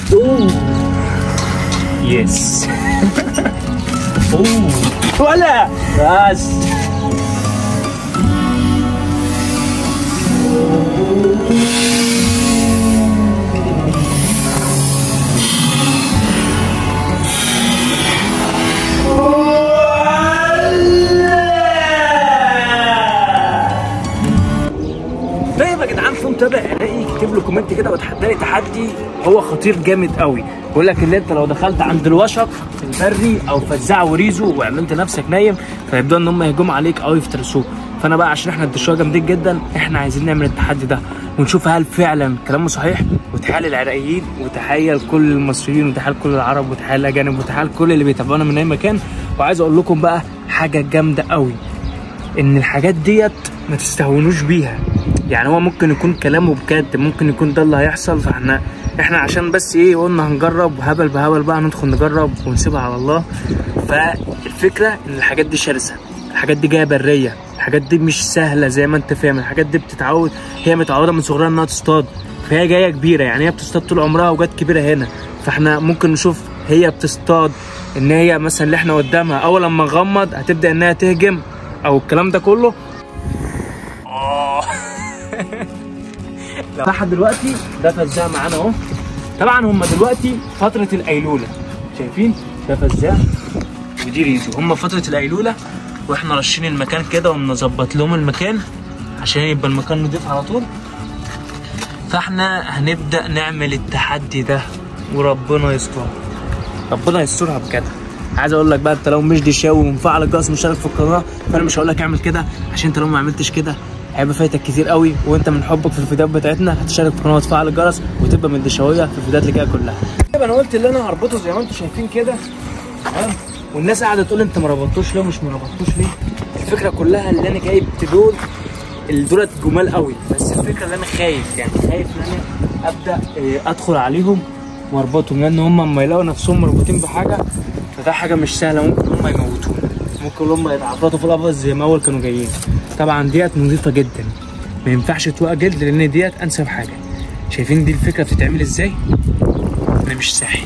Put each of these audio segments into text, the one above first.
اوه يس اوه ولا بس طيب يا جدعان في متابع الاقي يكتب له كومنت كده وتحداني تحدي هو خطير جامد قوي بيقول لك ان انت لو دخلت عند الوشق في البري او فزاع وريزو وعملت نفسك نايم فيبداوا ان هم يهجموا عليك او يفترسوك فانا بقى عشان احنا الدشويه جامدين جدا احنا عايزين نعمل التحدي ده ونشوف هل فعلا كلامه صحيح وتحية للعراقيين وتحية لكل المصريين وتحية لكل العرب وتحية للاجانب وتحية لكل اللي بيتابعونا من اي مكان وعايز اقول لكم بقى حاجه جامده قوي ان الحاجات ديت ما تستهونوش بيها يعني هو ممكن يكون كلامه بجد ممكن يكون ده اللي هيحصل فاحنا احنا عشان بس ايه قلنا هنجرب هبل بهبل بقى ندخل نجرب ونسيبها على الله فالفكره ان الحاجات دي شرسه الحاجات دي جايه بريه الحاجات دي مش سهله زي ما انت فاهم الحاجات دي بتتعود هي متعوده من صغرها انها تصطاد فهي جايه كبيره يعني هي بتصطاد طول عمرها وجت كبيره هنا فاحنا ممكن نشوف هي بتصطاد ان هي مثلا اللي احنا قدامها اول لما نغمض هتبدا انها تهجم او الكلام ده كله اه لحد دلوقتي ده فزاع معانا اهو طبعا هم دلوقتي فتره الايلوله شايفين ده فزاع ودي ريزو هم فتره الايلوله واحنا رشين المكان كده ومنظبط لهم المكان عشان يبقى المكان نضيف على طول فاحنا هنبدا نعمل التحدي ده وربنا يسترها ربنا يسترها بجد عايز اقول لك بقى انت لو مش دشاوي ومفعل الجرس مشترك في القناه فانا مش هقول لك اعمل كده عشان انت لو ما عملتش كده هيبقى فايتك كتير قوي وانت من حبك في الفيديوهات بتاعتنا هتشترك في القناه وتفعل الجرس وتبقى من الدشاويه في الفيديوهات اللي جايه كلها طيب انا قلت اللي انا هربطه زي ما انتم شايفين كده تمام والناس قاعده تقول انت ما ربطتوش ليه ومش ما ربطتوش ليه الفكره كلها اللي انا جايب دول دولت جمال قوي بس الفكره اللي انا خايف يعني خايف ان انا ابدا اه، ادخل عليهم واربطهم لان هم اما يلاقوا نفسهم مربوطين بحاجه فده حاجه مش سهله ممكن هم يموتونا ممكن هم يتعبطوا في القفص زي ما اول كانوا جايين طبعا ديت نظيفه جدا ما ينفعش توقع جلد لان ديت انسب حاجه شايفين دي الفكره بتتعمل ازاي انا مش ساحر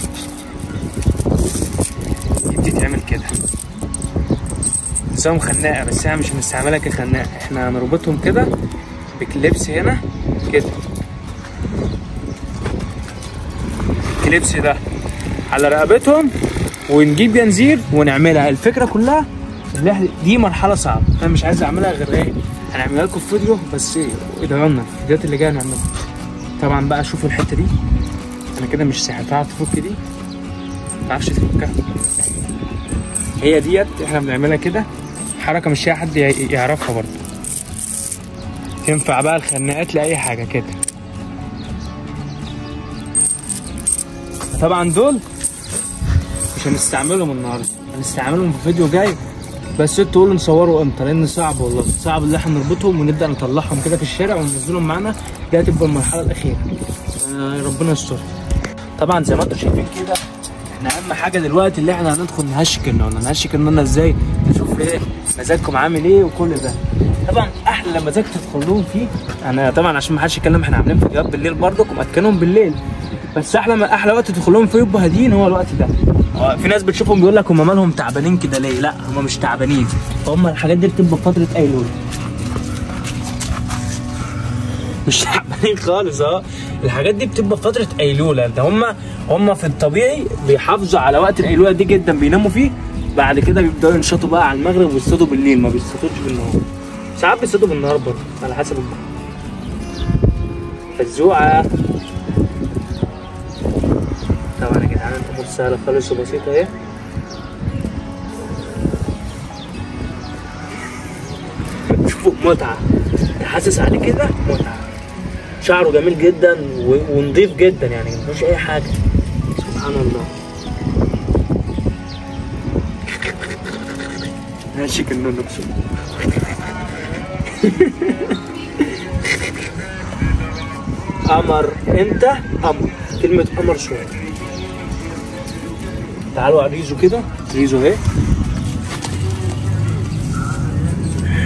دي بتتعمل كده نظام خناقه بس احنا مش هنستعملها كخناقه احنا هنربطهم كده بكليبس هنا كده الكليبس ده على رقبتهم ونجيب ينزير ونعملها الفكره كلها اللي احنا دي مرحله صعبه انا مش عايز اعملها غير ايه هنعملها لكم في فيديو بس ايه ادعوا لنا في الفيديوهات اللي جايه نعملها طبعا بقى شوفوا الحته دي انا كده مش ساحر تعرف تفك دي ما تعرفش تفكها هي ديت احنا بنعملها كده حركه مش اي حد يع- يعرفها برضه تنفع بقى الخناقات لاي حاجه كده طبعا دول مش هنستعملهم النهارده هنستعملهم في فيديو جاي بس انتوا تقولوا نصوروا امتى لان صعب والله صعب ان احنا نربطهم ونبدا نطلعهم كده في الشارع وننزلهم معانا دي هتبقى المرحله الاخيره آه، ربنا يستر طبعا زي ما انتم شايفين كده احنا اهم حاجه دلوقتي اللي احنا هندخل نهشك النونه نهشك النونه ازاي نشوف ايه مزاجكم عامل ايه وكل ده طبعا احلى مزاج تدخل لهم فيه انا طبعا عشان ما حدش يتكلم احنا عاملين فيديوهات بالليل برضك ومأكنهم بالليل بس احلى ما احلى وقت تدخل لهم فيه يبقوا هاديين هو الوقت ده هو في ناس بتشوفهم بيقول لك هم مالهم تعبانين كده ليه لا هم مش تعبانين هم الحاجات دي بتبقى في فتره ايلول مش تعبانين خالص اه الحاجات دي بتبقى في فتره ايلوله ده هم هم في الطبيعي بيحافظوا على وقت الايلوله دي جدا بيناموا فيه بعد كده بيبداوا ينشطوا بقى على المغرب ويصطادوا بالليل ما بيصطادوش بالنهار ساعات بيصطادوا بالنهار برضه على حسب الجو فزوعه طبعا يا جدعان الامور سهله خالص وبسيطه اهي شوفوا متعه حاسس عليه كده متعه شعره جميل جدا و- ونضيف جدا يعني مفيش اي حاجه سبحان الله ماشي كأنه نفسه قمر انت قمر كلمة قمر شوية تعالوا على ريزو كده ريزو اهي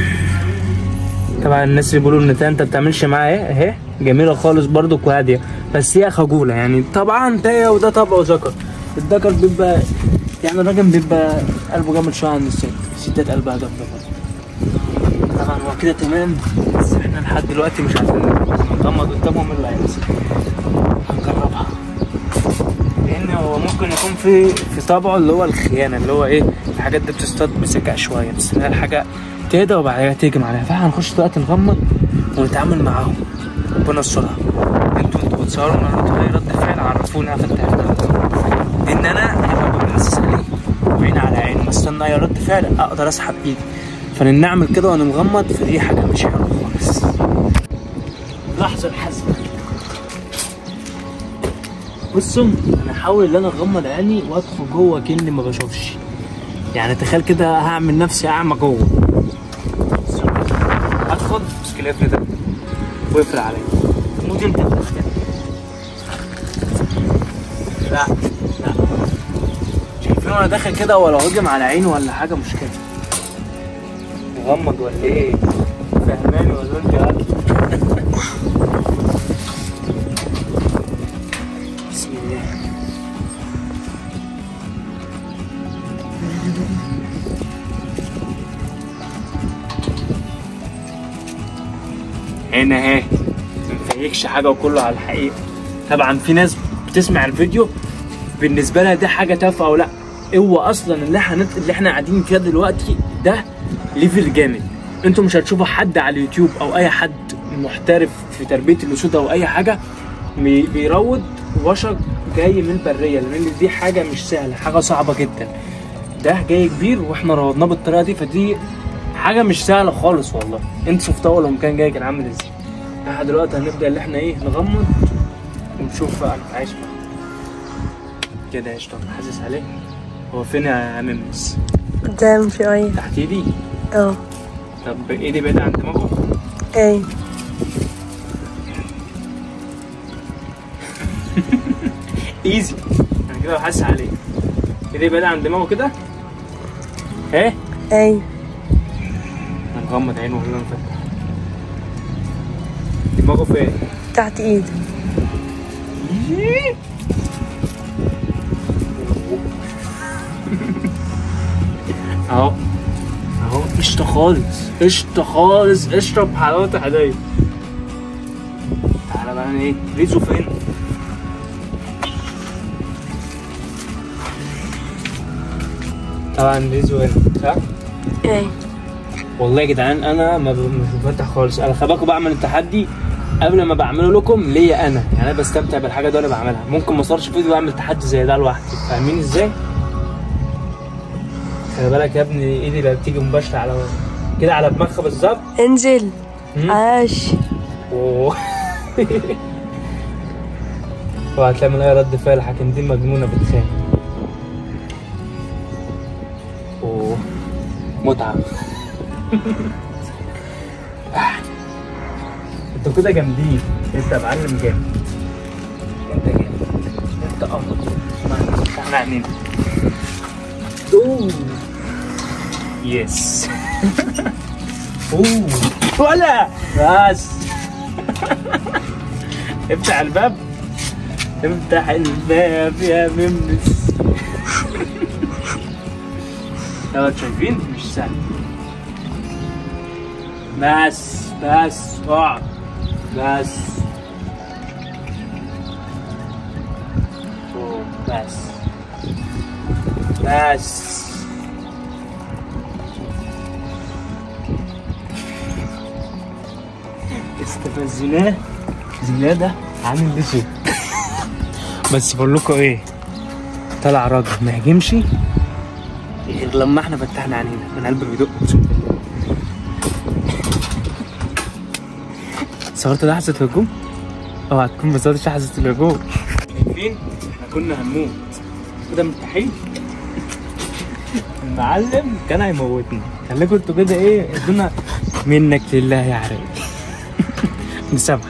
طبعا الناس اللي بيقولوا ان انت انت بتعملش معاها ايه اهي جميله خالص برضو وهاديه بس هي خجوله يعني طبعا ده وده طبعه ذكر الذكر بيبقى يعني الراجل بيبقى قلبه جامد شويه عن الست الستات قلبها جامده برضه طبعا هو كده تمام بس احنا لحد دلوقتي مش عارفين نغمض قدامهم اللي هيحصل هنجربها لان هو ممكن يكون في في طبعه اللي هو الخيانه اللي هو ايه الحاجات دي بتصطاد بذكاء شويه بس هي الحاجه تهدى وبعد كده تهجم عليها فاحنا هنخش دلوقتي نغمض ونتعامل معاهم ربنا يسترها انتوا انتوا بتصوروا انا ردوا اي رد فعل عرفونا في التعليقات ان انا لما ببقى باصص عليه وعين على عين مستني اي رد فعل اقدر اسحب ايدي فان نعمل كده وانا مغمض فدي حاجه مش حلوه خالص لحظه الحزم بصوا انا هحاول ان انا اغمض عيني وادخل جوه كاني ما بشوفش يعني تخيل كده هعمل نفسي اعمى جوه ادخل امسك القفل ده واقفل عليا موت انت لا لا شايفين وانا داخل كده ولا هجم على عيني ولا حاجه مشكله مغمض ولا ايه فهماني ولا انت يا قلبي؟ بسم الله هنا اهي مفيكش حاجه وكله على الحقيقه طبعا في ناس بتسمع الفيديو بالنسبه لها دي حاجه تافهه او لا هو اصلا اللي احنا اللي احنا قاعدين فيها دلوقتي ده ليفل جامد انتوا مش هتشوفوا حد على اليوتيوب او اي حد محترف في تربيه الاسود او اي حاجه بي- بيروض وشق جاي من البريه لان دي حاجه مش سهله حاجه صعبه جدا ده جاي كبير واحنا روضناه بالطريقه دي فدي حاجه مش سهله خالص والله انت شفتها ولا كان جاي كان عامل ازاي احنا دلوقتي هنبدا اللي احنا ايه نغمض ونشوف بقى عايش معاه كده يا قشطه حاسس عليه هو فين يا ممس قدام في اي تحت ايدي اه طب ايدي بعيدة عن دماغه اي ايزي انا كده بحس عليه ايدي بعيدة عن دماغه كده ايه اي انا مغمض عينه وهو مفتح دماغه فين تحت ايدي اهو اهو قشطة خالص قشطة خالص اشرب حلاوة الهدايا تعالى بقى ايه ريزو فين طبعا ريزو هنا صح؟ اي والله يا جدعان انا ما ب- مش بفتح خالص انا خباكم بعمل التحدي قبل ما بعمله لكم ليا انا يعني انا بستمتع بالحاجه دي وانا بعملها ممكن ما صارش فيديو بعمل تحدي زي ده لوحدي فاهمين ازاي خلي بالك يا ابني ايدي اللي بتيجي مباشره على كده على دماغها بالظبط انزل مم. عاش اوه وهتعمل اي رد فعل حكم دي مجنونه بتخان اوه متعه انتوا كده جامدين انت يا معلم جامد انت جامد انت قمر اسمعني احنا عينينا اوه يس اوه ولا بس افتح الباب افتح الباب يا ممس لو شايفين مش سهل بس بس اقعد بس أوه، بس بس استفزناه زيادة عن اللزوم بس بقول لكم ايه طلع راجل ما يهاجمش غير لما احنا فتحنا عينينا من قلب بيدق اقسم بالله صورت لحظة الهجوم؟ اوعى تكون ما صورتش لحظة الهجوم شايفين؟ احنا كنا هنموت كده مرتاحين المعلم كان هيموتنا خليكم انتوا كده ايه ادونا منك لله يا عرق مسامحة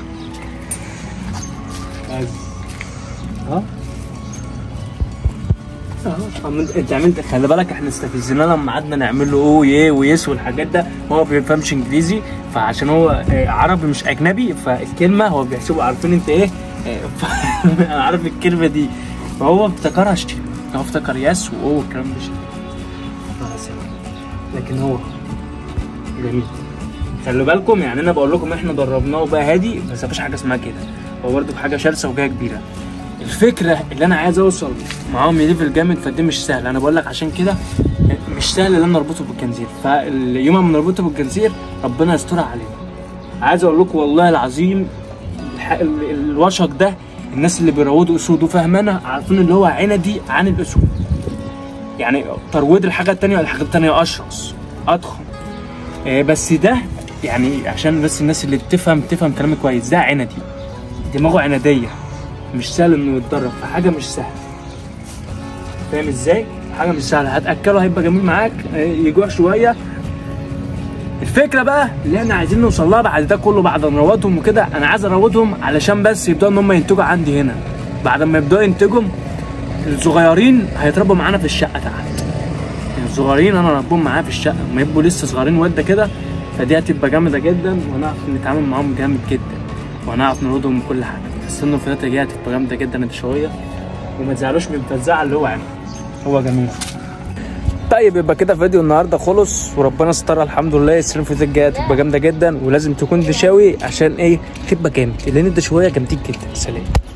بس اه اه عملت- انت عملت خلي بالك احنا استفزناه لما قعدنا نعمل له او يه ويس والحاجات ده هو ما بيفهمش انجليزي فعشان هو آه، عربي مش اجنبي فالكلمه هو بيحسبوا عارفين انت ايه ف- انا عارف الكلمه دي فهو افتكرها شتي هو افتكر ياس وهو الكلام ده شتي خلاص يعني. لكن هو جميل خلوا بالكم يعني انا بقول لكم احنا دربناه بقى هادي بس مفيش حاجه اسمها كده هو برضه حاجه شرسه وجايه كبيره الفكره اللي انا عايز اوصل معاهم ليفل جامد فدي مش سهل انا بقول لك عشان كده مش سهل ان انا اربطه بالجنزير فاليوم ما نربطه بالجنزير ربنا يسترها علينا عايز اقول لكم والله العظيم الح- ال- الوشق ده الناس اللي بيروضوا اسود وفهمانه عارفين اللي هو عندي عن الاسود يعني ترويض الحاجه التانية الحاجه التانية اشرس اضخم آه، بس ده يعني عشان بس الناس اللي تفهم تفهم كلامي كويس ده عندي دماغه عناديه مش سهل انه يتدرب فحاجه مش سهله فاهم ازاي؟ حاجه مش سهله هتاكله هيبقى جميل معاك آه، يجوع شويه الفكره بقى اللي احنا عايزين نوصل لها بعد ده كله بعد ما نروضهم وكده انا عايز اروضهم علشان بس يبداوا ان هم ينتجوا عندي هنا بعد ما يبداوا ينتجوا الصغيرين هيتربوا معانا في الشقه تحت الصغيرين انا ربهم معايا في الشقه ما يبقوا لسه صغيرين وده كده فدي هتبقى جامده جدا وهنعرف نتعامل معاهم جامد جدا وهنعرف نرودهم من كل حاجه السن الفتره الجايه هتبقى جامده جدا انت شويه وما تزعلوش من الفزاعه اللي هو عامل هو جميل طيب يبقى كده فيديو النهارده خلص وربنا استر الحمد لله السنين الفتره الجايه تبقى جامده جدا ولازم تكون تشاوي عشان ايه تبقى جامد لان الدشويه جامدين جدا سلام